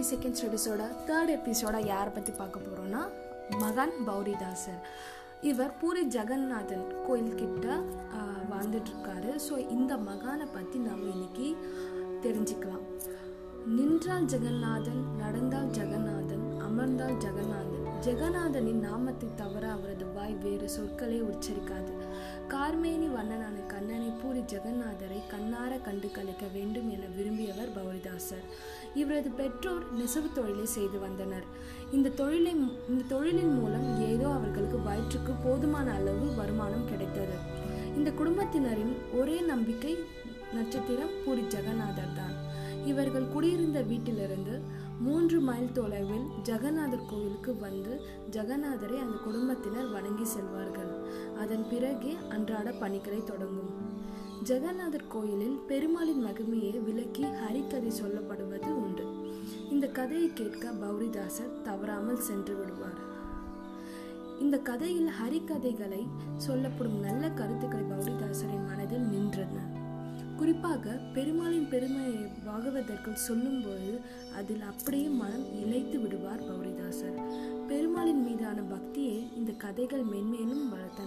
twenty second ஸ்டடிஸோட third எபிசோட யாரை பற்றி பார்க்க போகிறோன்னா மகன் பௌரிதாசர் இவர் பூரி ஜெகநாதன் கோயில்கிட்ட வாழ்ந்துட்டுருக்காரு ஸோ இந்த மகானை பற்றி நம்ம இன்னைக்கு தெரிஞ்சுக்கலாம் நின்றால் ஜெகநாதன் நடந்தால் ஜெகநாதன் அமர்ந்தால் ஜெகநாதன் ஜெகநாதனின் நாமத்தை தவிர அவரது வாய் வேறு சொற்களே உச்சரிக்காது கார்மேனி வண்ணனான கண்ணனை பூரி ஜெகநாதரை கண்ணார கண்டு கழிக்க வேண்டும் என விரும்பியவர் பௌரிதாசர் இவரது பெற்றோர் நெசவு தொழிலை செய்து வந்தனர் இந்த தொழிலை இந்த தொழிலின் மூலம் ஏதோ அவர்களுக்கு வயிற்றுக்கு போதுமான அளவு வருமானம் கிடைத்தது இந்த குடும்பத்தினரின் ஒரே நம்பிக்கை நட்சத்திரம் பூரி ஜெகநாதர் தான் இவர்கள் குடியிருந்த வீட்டிலிருந்து மூன்று மைல் தொலைவில் ஜெகநாதர் கோயிலுக்கு வந்து ஜெகநாதரை அந்த குடும்பத்தினர் வணங்கி செல்வார்கள் அதன் பிறகே அன்றாட பணிகளை தொடங்கும் ஜெகநாதர் கோயிலில் பெருமாளின் மகிமையை விளக்கி ஹரிக்கதை சொல்லப்படுவது உண்டு இந்த கதையை கேட்க பௌரிதாசர் தவறாமல் சென்று விடுவார் இந்த கதையில் ஹரிக்கதைகளை சொல்லப்படும் நல்ல கருத்துக்களை பௌரிதாசரின் மனதில் நின்றன குறிப்பாக பெருமாளின் பெருமையை பாகவதர்கள் சொல்லும்போது அதில் அப்படியே மனம் இழைத்து விடுவார் பௌரிதாசர் பெருமாளின் மீதான பக்தியை இந்த கதைகள் மென்மேலும் வளர்த்தன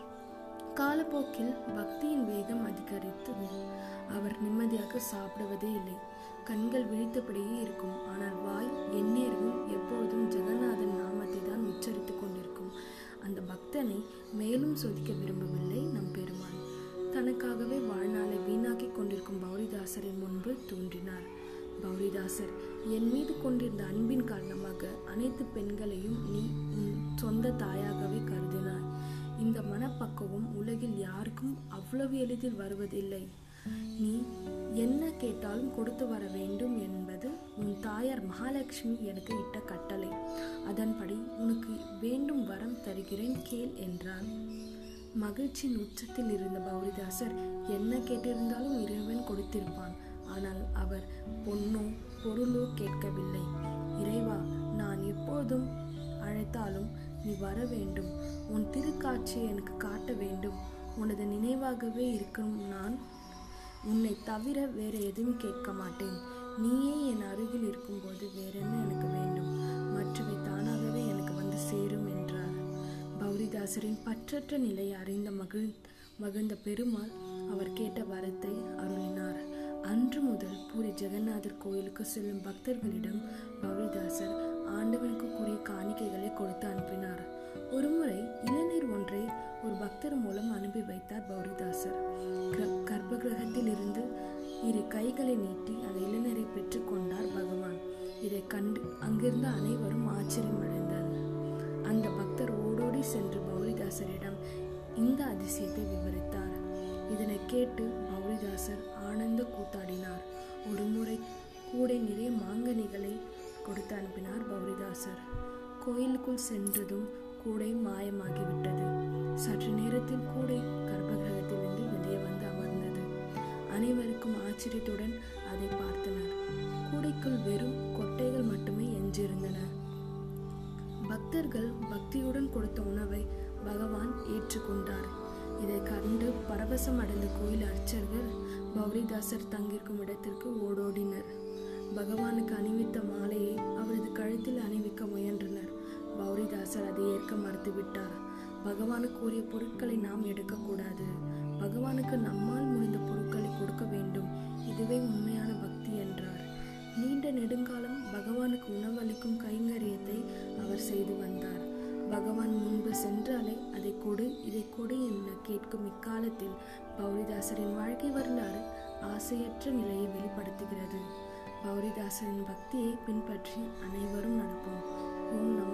காலப்போக்கில் பக்தியின் வேகம் அதிகரித்தது அவர் நிம்மதியாக சாப்பிடுவதே இல்லை கண்கள் விழித்தபடியே இருக்கும் ஆனால் வாய் எந்நேரமும் எப்பொழுதும் ஜெகநாதன் நாமத்தை தான் உச்சரித்துக் கொண்டிருக்கும் அந்த பக்தனை மேலும் சோதிக்க விரும்பவில்லை நம் பெருமாள் தனக்காகவே வாழ்நாளை வீணாக்கி கொண்டிருக்கும் பௌரிதாசரின் முன்பு தோன்றினார் பௌரிதாசர் என் மீது கொண்டிருந்த அன்பின் காரணமாக அனைத்து பெண்களையும் நீ உன் சொந்த தாயாகவே கருதினாய் இந்த மனப்பக்குவம் உலகில் யாருக்கும் அவ்வளவு எளிதில் வருவதில்லை நீ என்ன கேட்டாலும் கொடுத்து வர வேண்டும் என்பது உன் தாயார் மகாலட்சுமி எனக்கு இட்ட கட்டளை அதன்படி உனக்கு வேண்டும் வரம் தருகிறேன் கேள் என்றார் மகிழ்ச்சியின் உச்சத்தில் இருந்த பௌரிதாசர் என்ன கேட்டிருந்தாலும் இறைவன் கொடுத்திருப்பான் ஆனால் அவர் பொன்னோ பொருளோ கேட்கவில்லை இறைவா நான் எப்போதும் அழைத்தாலும் நீ வர வேண்டும் உன் திருக்காட்சியை எனக்கு காட்ட வேண்டும் உனது நினைவாகவே இருக்கும் நான் உன்னை தவிர வேற எதுவும் கேட்க மாட்டேன் நீயே என் அருகில் இருக்கும்போது வேற என்ன எனக்கு வேண்டும் மற்றவை தானாகவே எனக்கு வந்து சேரும் என்றார் பௌரிதாசரின் பற்றற்ற நிலையை அறிந்த மகிழ் மகிழ்ந்த பெருமாள் அவர் கேட்ட வரத்தை அருளினார் அன்று முதல் பூரி ஜெகநாதர் கோயிலுக்கு செல்லும் பக்தர்களிடம் பௌரிதாசர் ஆண்டவனுக்கு கூறிய காணிக்கைகளை கொடுத்து அனுப்பினார் ஒருமுறை இளநீர் ஒன்றை ஒரு பக்தர் மூலம் அனுப்பி வைத்தார் பௌரிதாசர் கர்ப்ப கிரகத்தில் இருந்து இரு கைகளை நீட்டி அந்த இளநீரை பெற்று கொண்டார் பகவான் இதை கண்டு அங்கிருந்த அனைவரும் ஆச்சரியமடைந்தார் அந்த பக்தர் ஓடோடி சென்று பௌரிதாசரிடம் இந்த அதிசயத்தை விவரித்தார் இதனை கேட்டு பௌரிதாசர் ஆனந்த கூத்தாடினார் ஒரு முறை கூடை நிறைய மாங்கனிகளை கொடுத்து அனுப்பினார் பௌரிதாசர் கோயிலுக்குள் சென்றதும் கூடை மாயமாகிவிட்டது சற்று நேரத்தில் கூடை கர்ப்பகிரகத்திலிருந்து வெளியே வந்து அமர்ந்தது அனைவருக்கும் ஆச்சரியத்துடன் அதை பார்த்தனர் கூடைக்குள் வெறும் கொட்டைகள் மட்டுமே எஞ்சியிருந்தன பக்தர்கள் பக்தியுடன் கொடுத்த உணவை பகவான் ஏற்றுக்கொண்டார் இதை கண்டு பரவசம் அடைந்த கோயில் அர்ச்சர்கள் பௌரிதாசர் தங்கியிருக்கும் இடத்திற்கு ஓடோடினர் பகவானுக்கு அணிவித்த மாலையை அவரது கழுத்தில் அணிவிக்க முயன்றனர் பௌரிதாசர் அதை ஏற்க மறுத்துவிட்டார் பகவானுக்கு கூறிய பொருட்களை நாம் எடுக்கக்கூடாது பகவானுக்கு நம்மால் முடிந்த பொருட்களை கொடுக்க வேண்டும் இதுவே உண்மையான பக்தி என்றார் நீண்ட நெடுங்காலம் பகவானுக்கு உணவளிக்கும் கைங்கரியத்தை அவர் செய்து வந்தார் பகவான் முன்பு சென்றாலே அதை கொடு இதை கொடு என கேட்கும் இக்காலத்தில் பௌரிதாசரின் வாழ்க்கை வரலாறு ஆசையற்ற நிலையை வெளிப்படுத்துகிறது பௌரிதாசரின் பக்தியை பின்பற்றி அனைவரும் நடப்போம் ஓம் நம